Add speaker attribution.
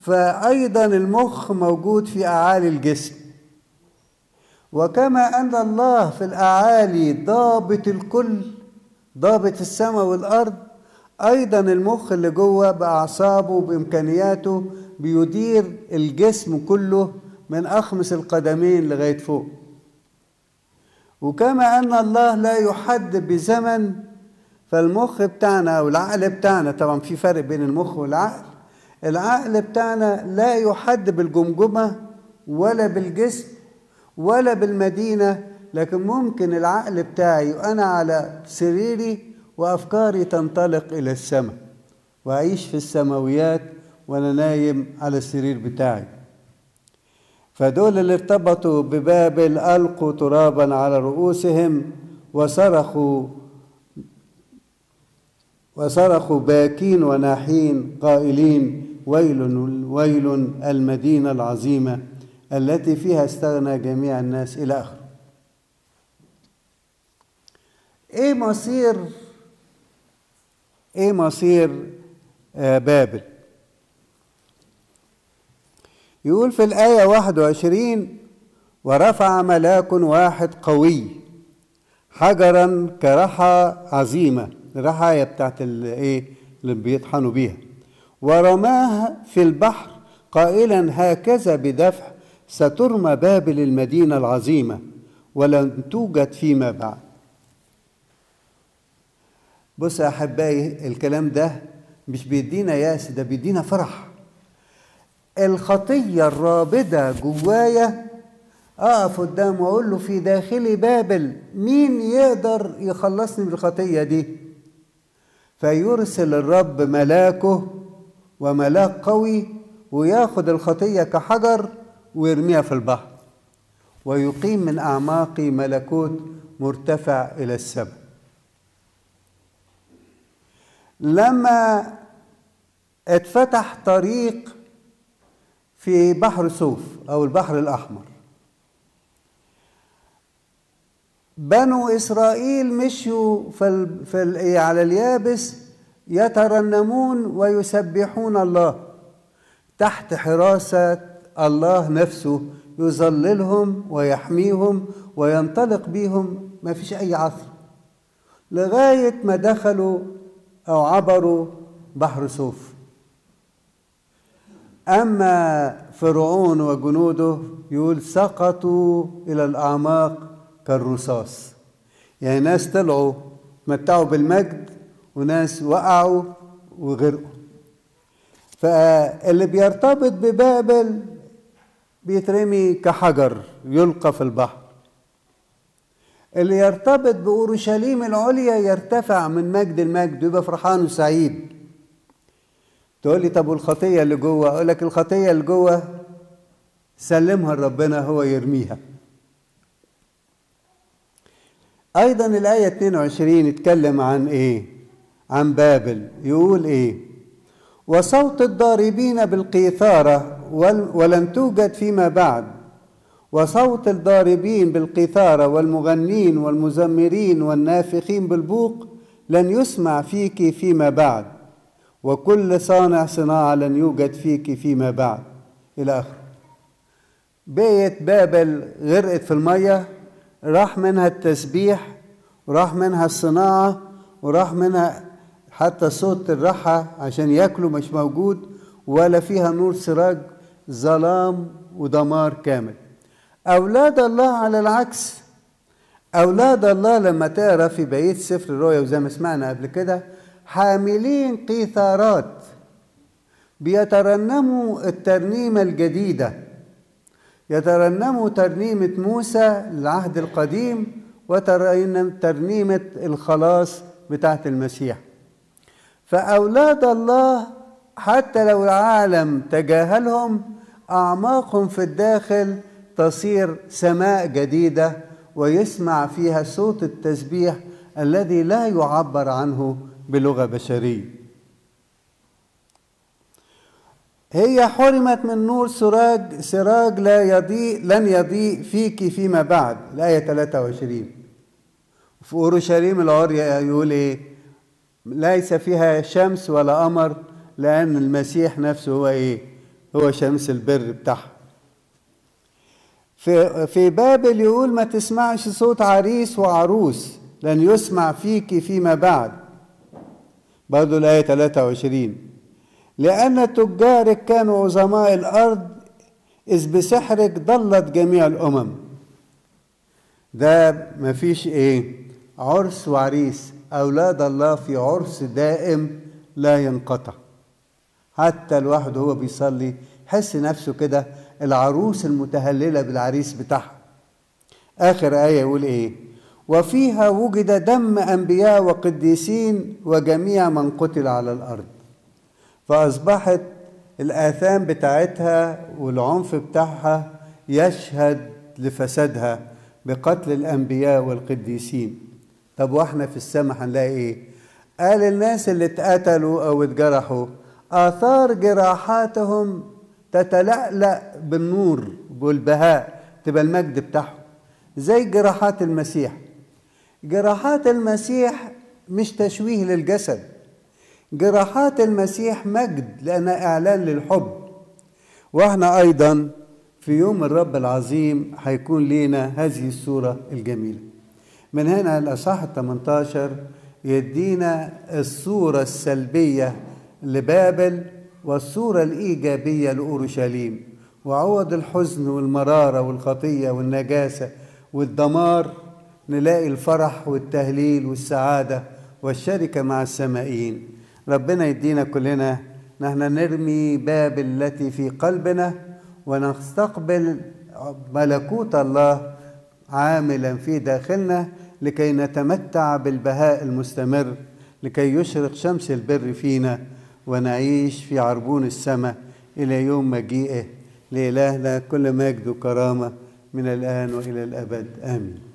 Speaker 1: فأيضا المخ موجود في أعالي الجسم وكما أن الله في الأعالي ضابط الكل ضابط السماء والأرض أيضا المخ اللي جوه بأعصابه بإمكانياته بيدير الجسم كله من أخمس القدمين لغاية فوق وكما أن الله لا يحدد بزمن فالمخ بتاعنا أو العقل بتاعنا طبعا في فرق بين المخ والعقل العقل بتاعنا لا يحد بالجمجمة ولا بالجسم ولا بالمدينة لكن ممكن العقل بتاعي وأنا على سريري وأفكاري تنطلق إلى السماء وأعيش في السماويات وأنا نايم على السرير بتاعي فدول اللي ارتبطوا ببابل ألقوا ترابا على رؤوسهم وصرخوا وصرخوا باكين وناحين قائلين ويل ويل المدينة العظيمة التي فيها استغنى جميع الناس إلى آخره إيه مصير إيه مصير آه بابل يقول في الآية 21 ورفع ملاك واحد قوي حجرا كرحى عظيمة الرحاية بتاعت الايه اللي بيطحنوا بيها ورماها في البحر قائلا هكذا بدفع سترمى بابل المدينة العظيمة ولن توجد فيما بعد بص يا أحبائي الكلام ده مش بيدينا ياس ده بيدينا فرح الخطية الرابدة جوايا أقف قدامه وأقول له في داخلي بابل مين يقدر يخلصني من الخطية دي فيرسل الرب ملاكه وملاك قوي وياخد الخطية كحجر ويرميها في البحر ويقيم من أعماقي ملكوت مرتفع إلى السماء لما اتفتح طريق في بحر صوف أو البحر الأحمر بنو إسرائيل مشوا في ال... في ال... على اليابس يترنمون ويسبحون الله تحت حراسة الله نفسه يظللهم ويحميهم وينطلق بيهم ما فيش أي عثر لغاية ما دخلوا أو عبروا بحر صوف أما فرعون وجنوده يقول سقطوا إلى الأعماق كالرصاص يعني ناس طلعوا تمتعوا بالمجد وناس وقعوا وغرقوا فاللي بيرتبط ببابل بيترمي كحجر يلقى في البحر اللي يرتبط بأورشليم العليا يرتفع من مجد المجد ويبقى فرحان وسعيد تقول لي طب والخطية اللي جوه أقول لك الخطية اللي جوه سلمها لربنا هو يرميها أيضا الآية 22 يتكلم عن إيه؟ عن بابل يقول إيه؟ وصوت الضاربين بالقيثارة ولن توجد فيما بعد وصوت الضاربين بالقيثارة والمغنين والمزمرين والنافخين بالبوق لن يسمع فيك فيما بعد وكل صانع صناعة لن يوجد فيك فيما بعد إلى آخره بيت بابل غرقت في المية راح منها التسبيح وراح منها الصناعة وراح منها حتى صوت الرحى عشان ياكلوا مش موجود ولا فيها نور سراج ظلام ودمار كامل أولاد الله على العكس أولاد الله لما تقرا في بقية سفر الرؤيا وزي ما سمعنا قبل كده حاملين قيثارات بيترنموا الترنيمة الجديدة يترنموا ترنيمة موسى للعهد القديم وترنيمة الخلاص بتاعت المسيح فأولاد الله حتى لو العالم تجاهلهم أعماقهم في الداخل تصير سماء جديدة ويسمع فيها صوت التسبيح الذي لا يعبر عنه بلغة بشرية هي حرمت من نور سراج سراج لا يضيء لن يضيء فيك فيما بعد الآية 23 في أورشليم العريا يقول إيه ليس فيها شمس ولا قمر لأن المسيح نفسه هو إيه هو شمس البر بتاعها في في بابل يقول ما تسمعش صوت عريس وعروس لن يسمع فيك فيما بعد برضه الآية 23 لأن تجارك كانوا عظماء الأرض إذ بسحرك ضلت جميع الأمم ده مفيش إيه عرس وعريس أولاد الله في عرس دائم لا ينقطع حتى الواحد هو بيصلي حس نفسه كده العروس المتهللة بالعريس بتاعها آخر آية يقول إيه وفيها وجد دم أنبياء وقديسين وجميع من قتل على الأرض فأصبحت الآثام بتاعتها والعنف بتاعها يشهد لفسادها بقتل الأنبياء والقديسين طب واحنا في السماء هنلاقي ايه قال الناس اللي اتقتلوا او اتجرحوا آثار جراحاتهم تتلألأ بالنور والبهاء تبقى المجد بتاعهم زي جراحات المسيح جراحات المسيح مش تشويه للجسد جراحات المسيح مجد لأنها إعلان للحب وإحنا أيضا في يوم الرب العظيم هيكون لينا هذه الصورة الجميلة من هنا الأصحاح 18 يدينا الصورة السلبية لبابل والصورة الإيجابية لأورشليم وعوض الحزن والمرارة والخطية والنجاسة والدمار نلاقي الفرح والتهليل والسعادة والشركة مع السمائيين ربنا يدينا كلنا نحن نرمي بابل التي في قلبنا ونستقبل ملكوت الله عاملا في داخلنا لكي نتمتع بالبهاء المستمر لكي يشرق شمس البر فينا ونعيش في عربون السماء إلى يوم مجيئه لإلهنا كل مجد وكرامة من الآن وإلى الأبد آمين